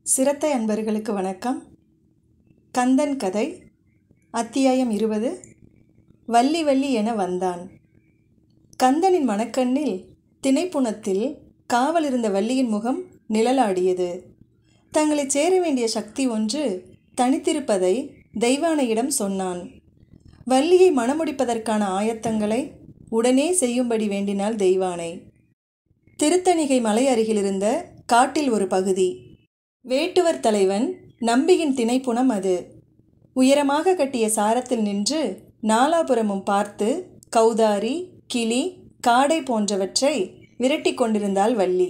சிரத்தை அன்பர்களுக்கு வணக்கம் கந்தன் கதை அத்தியாயம் இருபது வள்ளி வள்ளி என வந்தான் கந்தனின் மணக்கண்ணில் திணைப்புணத்தில் காவல் இருந்த வள்ளியின் முகம் நிழலாடியது தங்களைச் சேர வேண்டிய சக்தி ஒன்று தனித்திருப்பதை தெய்வானையிடம் சொன்னான் வள்ளியை மணமுடிப்பதற்கான ஆயத்தங்களை உடனே செய்யும்படி வேண்டினாள் தெய்வானை திருத்தணிகை மலை அருகிலிருந்த காட்டில் ஒரு பகுதி வேட்டுவர் தலைவன் நம்பியின் திணைப்புணம் அது உயரமாக கட்டிய சாரத்தில் நின்று நாலாபுரமும் பார்த்து கௌதாரி கிளி காடை போன்றவற்றை விரட்டி கொண்டிருந்தாள் வள்ளி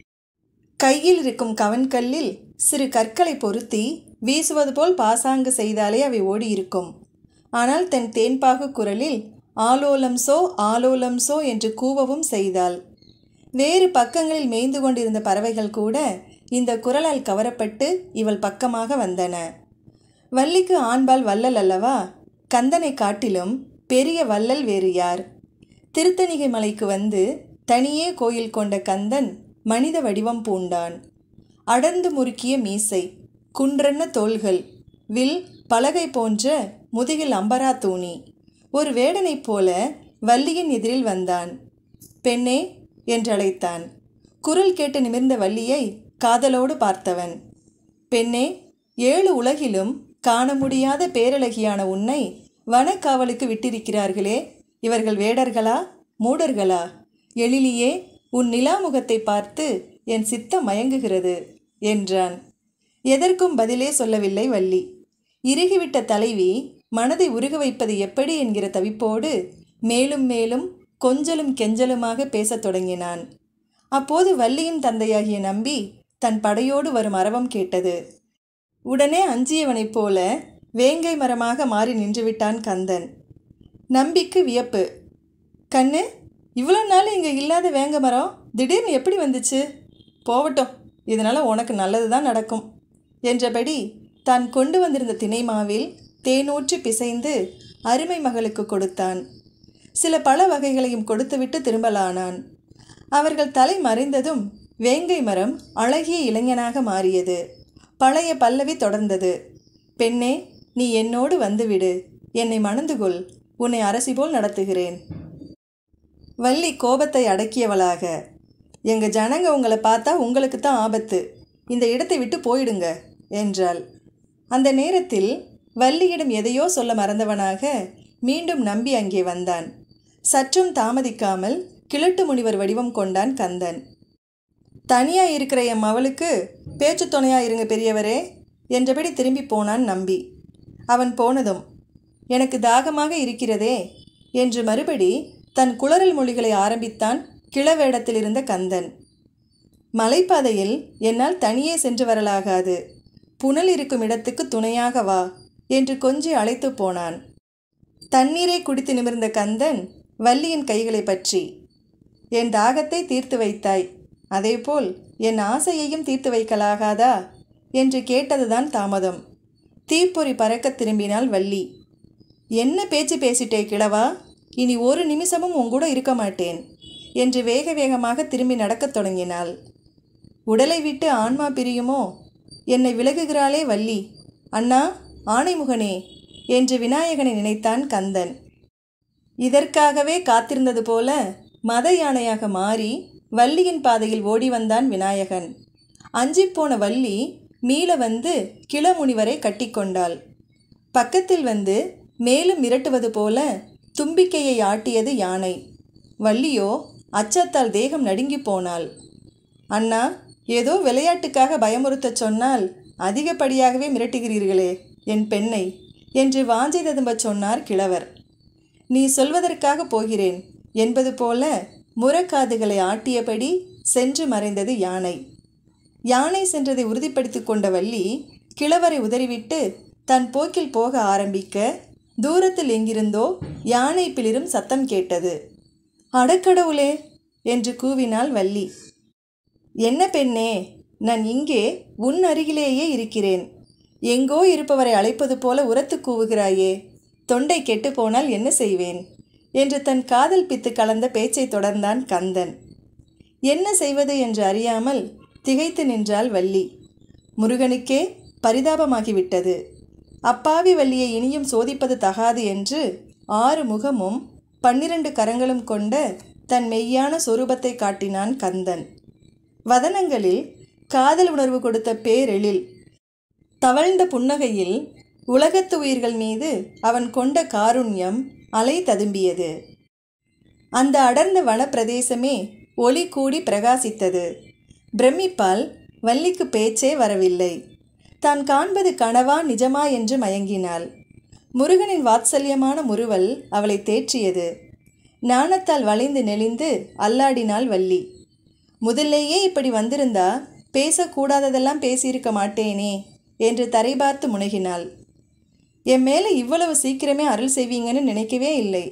கையில் இருக்கும் கவன்கல்லில் சிறு கற்களை பொருத்தி வீசுவது போல் பாசாங்கு செய்தாலே அவை ஓடியிருக்கும் ஆனால் தன் தேன்பாகு குரலில் ஆலோலம் சோ ஆலோலம் சோ என்று கூவவும் செய்தாள் வேறு பக்கங்களில் மேய்ந்து கொண்டிருந்த பறவைகள் கூட இந்த குரலால் கவரப்பட்டு இவள் பக்கமாக வந்தன வள்ளிக்கு ஆண்பால் வள்ளல் அல்லவா கந்தனை காட்டிலும் பெரிய வள்ளல் வேறு யார் திருத்தணிகை மலைக்கு வந்து தனியே கோயில் கொண்ட கந்தன் மனித வடிவம் பூண்டான் அடர்ந்து முறுக்கிய மீசை குன்றன்ன தோள்கள் வில் பலகை போன்ற முதுகில் அம்பரா தூணி ஒரு வேடனைப் போல வள்ளியின் எதிரில் வந்தான் பெண்ணே என்று அழைத்தான் குரல் கேட்டு நிமிர்ந்த வள்ளியை காதலோடு பார்த்தவன் பெண்ணே ஏழு உலகிலும் காண முடியாத பேரழகியான உன்னை வனக்காவலுக்கு விட்டிருக்கிறார்களே இவர்கள் வேடர்களா மூடர்களா எழிலியே உன் நிலாமுகத்தை பார்த்து என் சித்தம் மயங்குகிறது என்றான் எதற்கும் பதிலே சொல்லவில்லை வள்ளி இறுகிவிட்ட தலைவி மனதை உருக வைப்பது எப்படி என்கிற தவிப்போடு மேலும் மேலும் கொஞ்சலும் கெஞ்சலுமாக பேசத் தொடங்கினான் அப்போது வள்ளியின் தந்தையாகிய நம்பி தன் படையோடு வரும் அரவம் கேட்டது உடனே அஞ்சியவனைப் போல வேங்கை மரமாக மாறி நின்றுவிட்டான் கந்தன் நம்பிக்கு வியப்பு கண்ணு இவ்வளோ நாள் இங்கே இல்லாத வேங்க மரம் திடீர்னு எப்படி வந்துச்சு போகட்டும் இதனால் உனக்கு நல்லது தான் நடக்கும் என்றபடி தான் கொண்டு வந்திருந்த திணைமாவில் தேனூற்றி பிசைந்து அருமை மகளுக்கு கொடுத்தான் சில பல வகைகளையும் கொடுத்துவிட்டு திரும்பலானான் அவர்கள் தலை மறைந்ததும் வேங்கை மரம் அழகிய இளைஞனாக மாறியது பழைய பல்லவி தொடர்ந்தது பெண்ணே நீ என்னோடு வந்துவிடு என்னை மணந்து கொள் உன்னை அரசி போல் நடத்துகிறேன் வள்ளி கோபத்தை அடக்கியவளாக எங்க ஜனங்க உங்களை பார்த்தா உங்களுக்கு தான் ஆபத்து இந்த இடத்தை விட்டு போயிடுங்க என்றாள் அந்த நேரத்தில் வள்ளியிடம் எதையோ சொல்ல மறந்தவனாக மீண்டும் நம்பி அங்கே வந்தான் சற்றும் தாமதிக்காமல் கிழட்டு முனிவர் வடிவம் கொண்டான் கந்தன் தனியா இருக்கிற என் மவளுக்கு பேச்சு துணையா இருங்க பெரியவரே என்றபடி திரும்பி போனான் நம்பி அவன் போனதும் எனக்கு தாகமாக இருக்கிறதே என்று மறுபடி தன் குளறல் மொழிகளை ஆரம்பித்தான் கிளவேடத்தில் இருந்த கந்தன் மலைப்பாதையில் என்னால் தனியே சென்று வரலாகாது புனல் இருக்கும் இடத்துக்கு துணையாக வா என்று கொஞ்சி அழைத்து போனான் தண்ணீரை குடித்து நிமிர்ந்த கந்தன் வள்ளியின் கைகளை பற்றி என் தாகத்தை தீர்த்து வைத்தாய் அதேபோல் என் ஆசையையும் தீர்த்து வைக்கலாகாதா என்று கேட்டதுதான் தாமதம் தீப்பொறி பறக்க திரும்பினாள் வள்ளி என்ன பேச்சு பேசிட்டே கிழவா இனி ஒரு நிமிஷமும் உங்கூட இருக்க மாட்டேன் என்று வேக வேகமாக திரும்பி நடக்கத் தொடங்கினாள் உடலை விட்டு ஆன்மா பிரியுமோ என்னை விலகுகிறாளே வள்ளி அண்ணா ஆணைமுகனே என்று விநாயகனை நினைத்தான் கந்தன் இதற்காகவே காத்திருந்தது போல மத யானையாக மாறி வள்ளியின் பாதையில் ஓடி வந்தான் விநாயகன் அஞ்சிப்போன வள்ளி மீள வந்து கிளமுனிவரை கட்டிக்கொண்டாள் பக்கத்தில் வந்து மேலும் மிரட்டுவது போல தும்பிக்கையை ஆட்டியது யானை வள்ளியோ அச்சத்தால் தேகம் நடுங்கி போனாள் அண்ணா ஏதோ விளையாட்டுக்காக பயமுறுத்தச் சொன்னால் அதிகப்படியாகவே மிரட்டுகிறீர்களே என் பெண்ணை என்று வாஞ்சை ததும்பச் சொன்னார் கிழவர் நீ சொல்வதற்காக போகிறேன் என்பது போல முரக்காதுகளை ஆட்டியபடி சென்று மறைந்தது யானை யானை சென்றதை உறுதிப்படுத்தி கொண்ட வள்ளி கிழவரை உதறிவிட்டு தன் போக்கில் போக ஆரம்பிக்க தூரத்தில் எங்கிருந்தோ யானை பிளிரும் சத்தம் கேட்டது அடக்கடவுளே என்று கூவினாள் வள்ளி என்ன பெண்ணே நான் இங்கே உன் அருகிலேயே இருக்கிறேன் எங்கோ இருப்பவரை அழைப்பது போல உரத்து கூவுகிறாயே தொண்டை கெட்டு போனால் என்ன செய்வேன் என்று தன் காதல் பித்து கலந்த பேச்சை தொடர்ந்தான் கந்தன் என்ன செய்வது என்று அறியாமல் திகைத்து நின்றாள் வள்ளி முருகனுக்கே பரிதாபமாகிவிட்டது அப்பாவி வள்ளியை இனியும் சோதிப்பது தகாது என்று ஆறு முகமும் பன்னிரண்டு கரங்களும் கொண்ட தன் மெய்யான சொரூபத்தை காட்டினான் கந்தன் வதனங்களில் காதல் உணர்வு கொடுத்த பேரெழில் தவழ்ந்த புன்னகையில் உலகத்து உயிர்கள் மீது அவன் கொண்ட காருண்யம் அலை ததும்பியது அந்த அடர்ந்த வனப்பிரதேசமே ஒளி கூடி பிரகாசித்தது பிரமிப்பால் வள்ளிக்கு பேச்சே வரவில்லை தான் காண்பது கனவா நிஜமா என்று மயங்கினாள் முருகனின் வாத்சல்யமான முறுவல் அவளை தேற்றியது நாணத்தால் வளைந்து நெளிந்து அல்லாடினாள் வள்ளி முதல்லேயே இப்படி வந்திருந்தா பேசக்கூடாததெல்லாம் பேசியிருக்க மாட்டேனே என்று தரை பார்த்து முனகினாள் என் மேலே இவ்வளவு சீக்கிரமே அருள் செய்வீங்கன்னு நினைக்கவே இல்லை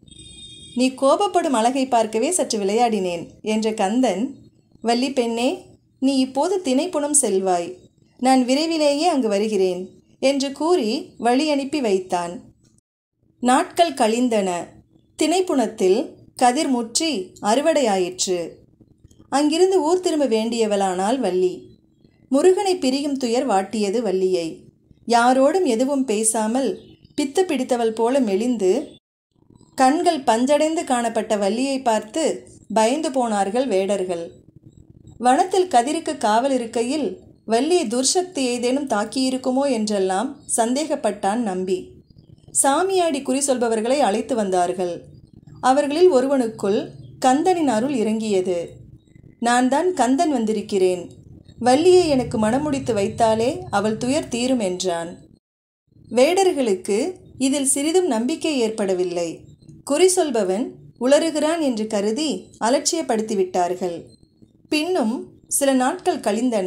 நீ கோபப்படும் அழகை பார்க்கவே சற்று விளையாடினேன் என்ற கந்தன் வள்ளி பெண்ணே நீ இப்போது திணைப்புணம் செல்வாய் நான் விரைவிலேயே அங்கு வருகிறேன் என்று கூறி வழி அனுப்பி வைத்தான் நாட்கள் கழிந்தன திணைப்புணத்தில் கதிர் முற்றி அறுவடையாயிற்று அங்கிருந்து ஊர் திரும்ப வேண்டியவளானாள் வள்ளி முருகனை பிரியும் துயர் வாட்டியது வள்ளியை யாரோடும் எதுவும் பேசாமல் பித்து பிடித்தவள் போல மெலிந்து கண்கள் பஞ்சடைந்து காணப்பட்ட வள்ளியை பார்த்து பயந்து போனார்கள் வேடர்கள் வனத்தில் கதிருக்கு காவல் இருக்கையில் வள்ளியை துர்சக்தி ஏதேனும் தாக்கியிருக்குமோ என்றெல்லாம் சந்தேகப்பட்டான் நம்பி சாமியாடி குறி சொல்பவர்களை அழைத்து வந்தார்கள் அவர்களில் ஒருவனுக்குள் கந்தனின் அருள் இறங்கியது நான் தான் கந்தன் வந்திருக்கிறேன் வள்ளியை எனக்கு மணமுடித்து வைத்தாலே அவள் துயர் தீரும் என்றான் வேடர்களுக்கு இதில் சிறிதும் நம்பிக்கை ஏற்படவில்லை குறி சொல்பவன் உளறுகிறான் என்று கருதி அலட்சியப்படுத்திவிட்டார்கள் பின்னும் சில நாட்கள் கழிந்தன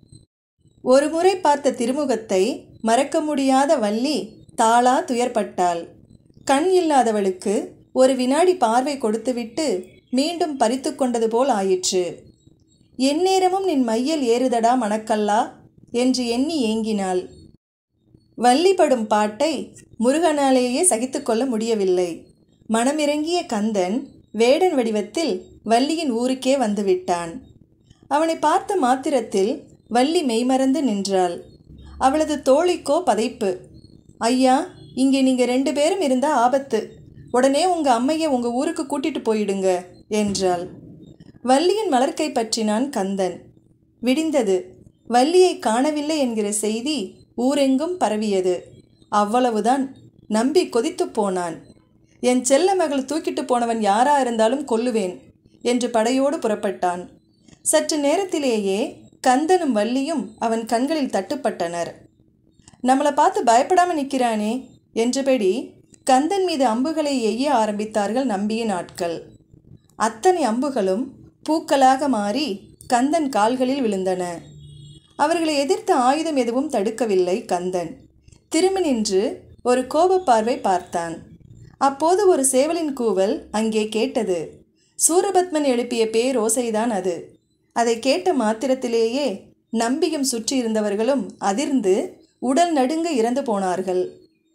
ஒரு முறை பார்த்த திருமுகத்தை மறக்க முடியாத வள்ளி தாளா துயர்பட்டாள் கண் இல்லாதவளுக்கு ஒரு வினாடி பார்வை கொடுத்துவிட்டு மீண்டும் பறித்து கொண்டது போல் ஆயிற்று எந்நேரமும் நின் மையல் ஏறுதடா மணக்கல்லா என்று எண்ணி ஏங்கினாள் வள்ளிப்படும் பாட்டை முருகனாலேயே சகித்துக்கொள்ள முடியவில்லை மனமிறங்கிய கந்தன் வேடன் வடிவத்தில் வள்ளியின் ஊருக்கே வந்துவிட்டான் அவனை பார்த்த மாத்திரத்தில் வள்ளி மெய்மறந்து நின்றாள் அவளது தோழிக்கோ பதைப்பு ஐயா இங்கே நீங்கள் ரெண்டு பேரும் இருந்தா ஆபத்து உடனே உங்கள் அம்மையை உங்கள் ஊருக்கு கூட்டிட்டு போயிடுங்க என்றாள் வள்ளியின் மலர்க்கை பற்றினான் கந்தன் விடிந்தது வள்ளியை காணவில்லை என்கிற செய்தி ஊரெங்கும் பரவியது அவ்வளவுதான் நம்பி கொதித்து போனான் என் செல்ல மகள் தூக்கிட்டு போனவன் யாரா இருந்தாலும் கொல்லுவேன் என்று படையோடு புறப்பட்டான் சற்று நேரத்திலேயே கந்தனும் வள்ளியும் அவன் கண்களில் தட்டுப்பட்டனர் நம்மளை பார்த்து பயப்படாம நிற்கிறானே என்றபடி கந்தன் மீது அம்புகளை எய்ய ஆரம்பித்தார்கள் நம்பியின் ஆட்கள் அத்தனை அம்புகளும் பூக்களாக மாறி கந்தன் கால்களில் விழுந்தன அவர்களை எதிர்த்த ஆயுதம் எதுவும் தடுக்கவில்லை கந்தன் திரும்பி நின்று ஒரு கோபப் பார்வை பார்த்தான் அப்போது ஒரு சேவலின் கூவல் அங்கே கேட்டது சூரபத்மன் எழுப்பிய பேரோசைதான் அது அதை கேட்ட மாத்திரத்திலேயே நம்பியும் சுற்றி இருந்தவர்களும் அதிர்ந்து உடல் நடுங்க இறந்து போனார்கள்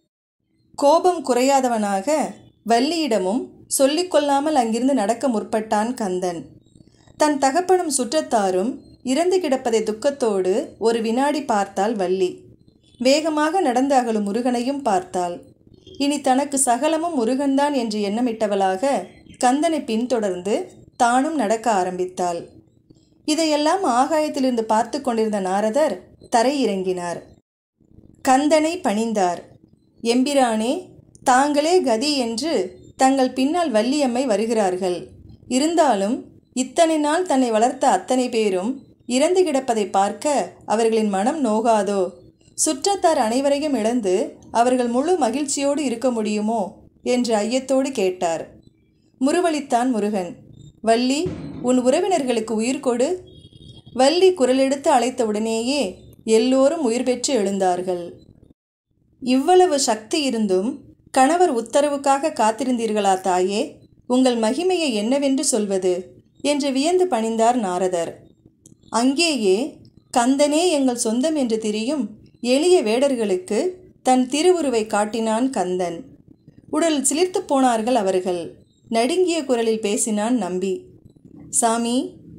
கோபம் குறையாதவனாக வள்ளியிடமும் சொல்லிக்கொள்ளாமல் அங்கிருந்து நடக்க முற்பட்டான் கந்தன் தன் தகப்பனும் சுற்றத்தாரும் இறந்து கிடப்பதை துக்கத்தோடு ஒரு வினாடி பார்த்தாள் வள்ளி வேகமாக நடந்து அகலும் முருகனையும் பார்த்தாள் இனி தனக்கு சகலமும் முருகன்தான் என்று எண்ணமிட்டவளாக கந்தனை பின்தொடர்ந்து தானும் நடக்க ஆரம்பித்தாள் இதையெல்லாம் ஆகாயத்திலிருந்து பார்த்து கொண்டிருந்த நாரதர் தரையிறங்கினார் கந்தனை பணிந்தார் எம்பிரானே தாங்களே கதி என்று தங்கள் பின்னால் வள்ளியம்மை வருகிறார்கள் இருந்தாலும் இத்தனை நாள் தன்னை வளர்த்த அத்தனை பேரும் இறந்து கிடப்பதை பார்க்க அவர்களின் மனம் நோகாதோ சுற்றத்தார் அனைவரையும் இழந்து அவர்கள் முழு மகிழ்ச்சியோடு இருக்க முடியுமோ என்று ஐயத்தோடு கேட்டார் முருவளித்தான் முருகன் வள்ளி உன் உறவினர்களுக்கு உயிர் கொடு வள்ளி குரலெடுத்து அழைத்தவுடனேயே எல்லோரும் உயிர் பெற்று எழுந்தார்கள் இவ்வளவு சக்தி இருந்தும் கணவர் உத்தரவுக்காக காத்திருந்தீர்களா தாயே உங்கள் மகிமையை என்னவென்று சொல்வது என்று வியந்து பணிந்தார் நாரதர் அங்கேயே கந்தனே எங்கள் சொந்தம் என்று திரியும் எளிய வேடர்களுக்கு தன் திருவுருவை காட்டினான் கந்தன் உடல் சிலிர்த்து போனார்கள் அவர்கள் நடுங்கிய குரலில் பேசினான் நம்பி சாமி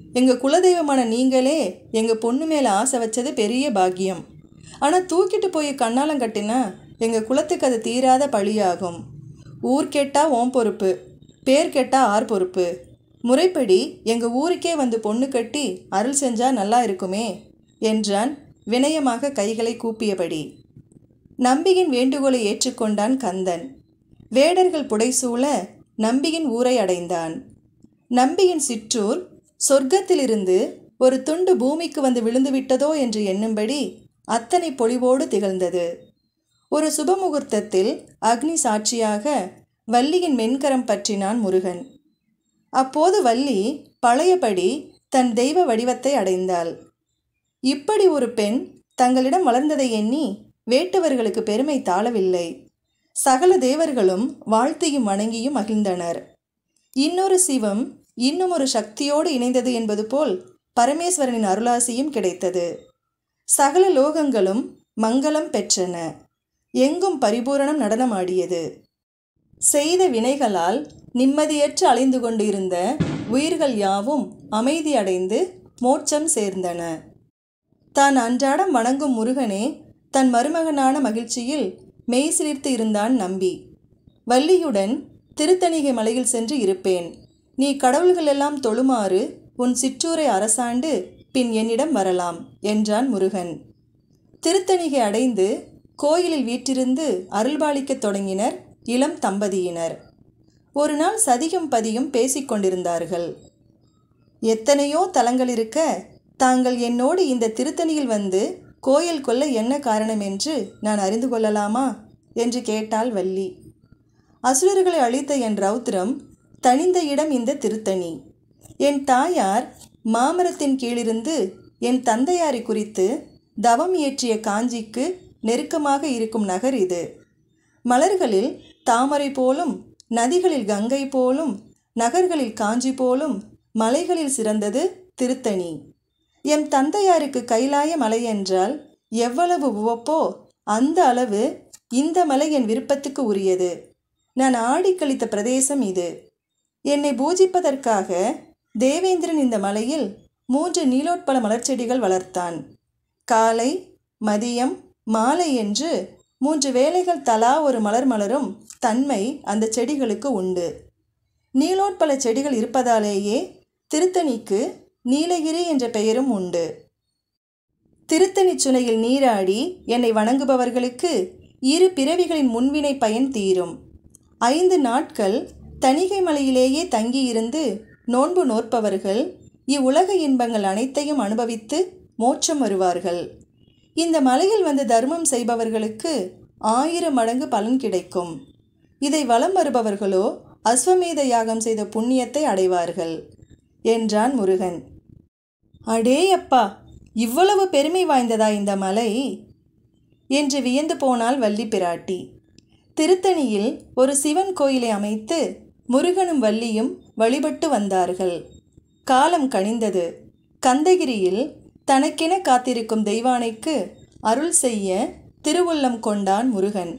எங்கள் குலதெய்வமான நீங்களே எங்கள் பொண்ணு மேலே ஆசை வச்சது பெரிய பாக்கியம் ஆனால் தூக்கிட்டு போய் கண்ணாலம் கட்டினா எங்கள் குலத்துக்கு அது தீராத பழியாகும் ஊர் கேட்டா ஓம் பொறுப்பு பேர் கேட்டா ஆர் பொறுப்பு முறைப்படி எங்கள் ஊருக்கே வந்து பொண்ணு கட்டி அருள் செஞ்சா நல்லா இருக்குமே என்றான் வினயமாக கைகளை கூப்பியபடி நம்பியின் வேண்டுகோளை ஏற்றுக்கொண்டான் கந்தன் வேடர்கள் புடைசூழ நம்பியின் ஊரை அடைந்தான் நம்பியின் சிற்றூர் சொர்க்கத்திலிருந்து ஒரு துண்டு பூமிக்கு வந்து விழுந்து விட்டதோ என்று எண்ணும்படி அத்தனை பொலிவோடு திகழ்ந்தது ஒரு சுபமுகூர்த்தத்தில் அக்னி சாட்சியாக வள்ளியின் மென்கரம் பற்றினான் முருகன் அப்போது வள்ளி பழையபடி தன் தெய்வ வடிவத்தை அடைந்தாள் இப்படி ஒரு பெண் தங்களிடம் வளர்ந்ததை எண்ணி வேட்டுவர்களுக்கு பெருமை தாழவில்லை சகல தேவர்களும் வாழ்த்தியும் வணங்கியும் மகிழ்ந்தனர் இன்னொரு சிவம் இன்னும் ஒரு சக்தியோடு இணைந்தது என்பது போல் பரமேஸ்வரனின் அருளாசியும் கிடைத்தது சகல லோகங்களும் மங்களம் பெற்றன எங்கும் பரிபூரணம் நடனமாடியது செய்த வினைகளால் நிம்மதியற்று அலைந்து கொண்டிருந்த உயிர்கள் யாவும் அமைதி அடைந்து மோட்சம் சேர்ந்தன தான் அன்றாடம் வணங்கும் முருகனே தன் மருமகனான மகிழ்ச்சியில் மெய்சிலிர்த்து இருந்தான் நம்பி வள்ளியுடன் திருத்தணிகை மலையில் சென்று இருப்பேன் நீ கடவுள்களெல்லாம் தொழுமாறு உன் சிற்றூரை அரசாண்டு பின் என்னிடம் வரலாம் என்றான் முருகன் திருத்தணிகை அடைந்து கோயிலில் வீற்றிருந்து அருள்பாலிக்கத் தொடங்கினர் இளம் தம்பதியினர் ஒரு நாள் சதியும் பதியும் பேசிக் கொண்டிருந்தார்கள் எத்தனையோ தலங்கள் இருக்க தாங்கள் என்னோடு இந்த திருத்தணியில் வந்து கோயில் கொள்ள என்ன காரணம் என்று நான் அறிந்து கொள்ளலாமா என்று கேட்டாள் வள்ளி அசுரர்களை அழித்த என் ரௌத்ரம் தனிந்த இடம் இந்த திருத்தணி என் தாயார் மாமரத்தின் கீழிருந்து என் தந்தையாரை குறித்து தவம் இயற்றிய காஞ்சிக்கு நெருக்கமாக இருக்கும் நகர் இது மலர்களில் தாமரை போலும் நதிகளில் கங்கை போலும் நகர்களில் காஞ்சி போலும் மலைகளில் சிறந்தது திருத்தணி என் தந்தையாருக்கு கைலாய மலை என்றால் எவ்வளவு உவப்போ அந்த அளவு இந்த மலை என் விருப்பத்துக்கு உரியது நான் ஆடி கழித்த பிரதேசம் இது என்னை பூஜிப்பதற்காக தேவேந்திரன் இந்த மலையில் மூன்று நீலோட்பல மலர்ச்செடிகள் வளர்த்தான் காலை மதியம் மாலை என்று மூன்று வேளைகள் தலா ஒரு மலர் மலரும் தன்மை அந்த செடிகளுக்கு உண்டு நீலோட்பல செடிகள் இருப்பதாலேயே திருத்தணிக்கு நீலகிரி என்ற பெயரும் உண்டு திருத்தணி சுனையில் நீராடி என்னை வணங்குபவர்களுக்கு இரு பிறவிகளின் முன்வினை பயன் தீரும் ஐந்து நாட்கள் தணிகை மலையிலேயே தங்கியிருந்து நோன்பு நோற்பவர்கள் இவ்வுலக இன்பங்கள் அனைத்தையும் அனுபவித்து மோட்சம் வருவார்கள் இந்த மலையில் வந்து தர்மம் செய்பவர்களுக்கு ஆயிரம் மடங்கு பலன் கிடைக்கும் இதை வலம் வருபவர்களோ அஸ்வமேத யாகம் செய்த புண்ணியத்தை அடைவார்கள் என்றான் முருகன் அடே அப்பா இவ்வளவு பெருமை வாய்ந்ததா இந்த மலை என்று வியந்து போனாள் வள்ளி பிராட்டி திருத்தணியில் ஒரு சிவன் கோயிலை அமைத்து முருகனும் வள்ளியும் வழிபட்டு வந்தார்கள் காலம் கனிந்தது கந்தகிரியில் தனக்கென காத்திருக்கும் தெய்வானைக்கு அருள் செய்ய திருவுள்ளம் கொண்டான் முருகன்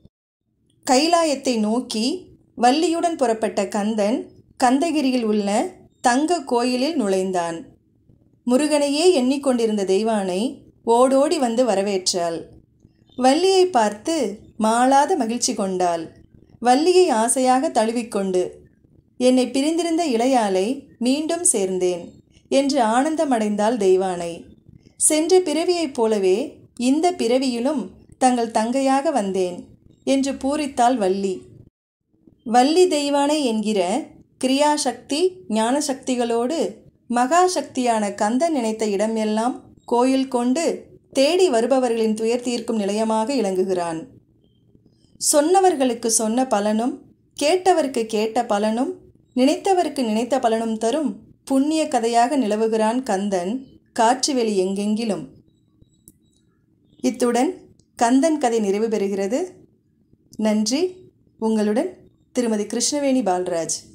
கைலாயத்தை நோக்கி வள்ளியுடன் புறப்பட்ட கந்தன் கந்தகிரியில் உள்ள தங்க கோயிலில் நுழைந்தான் முருகனையே எண்ணிக்கொண்டிருந்த தெய்வானை ஓடோடி வந்து வரவேற்றாள் வள்ளியை பார்த்து மாளாத மகிழ்ச்சி கொண்டாள் வள்ளியை ஆசையாக தழுவிக்கொண்டு என்னை பிரிந்திருந்த இளையாலை மீண்டும் சேர்ந்தேன் என்று ஆனந்தமடைந்தாள் தெய்வானை சென்ற பிறவியைப் போலவே இந்த பிறவியிலும் தங்கள் தங்கையாக வந்தேன் என்று பூரித்தாள் வள்ளி வள்ளி தெய்வானை என்கிற கிரியாசக்தி ஞானசக்திகளோடு மகாசக்தியான கந்தன் நினைத்த இடமெல்லாம் கோயில் கொண்டு தேடி வருபவர்களின் துயர் தீர்க்கும் நிலையமாக இளங்குகிறான் சொன்னவர்களுக்கு சொன்ன பலனும் கேட்டவருக்கு கேட்ட பலனும் நினைத்தவருக்கு நினைத்த பலனும் தரும் புண்ணிய கதையாக நிலவுகிறான் கந்தன் காற்றுவெளி எங்கெங்கிலும் இத்துடன் கந்தன் கதை நிறைவு பெறுகிறது நன்றி உங்களுடன் திருமதி கிருஷ்ணவேணி பால்ராஜ்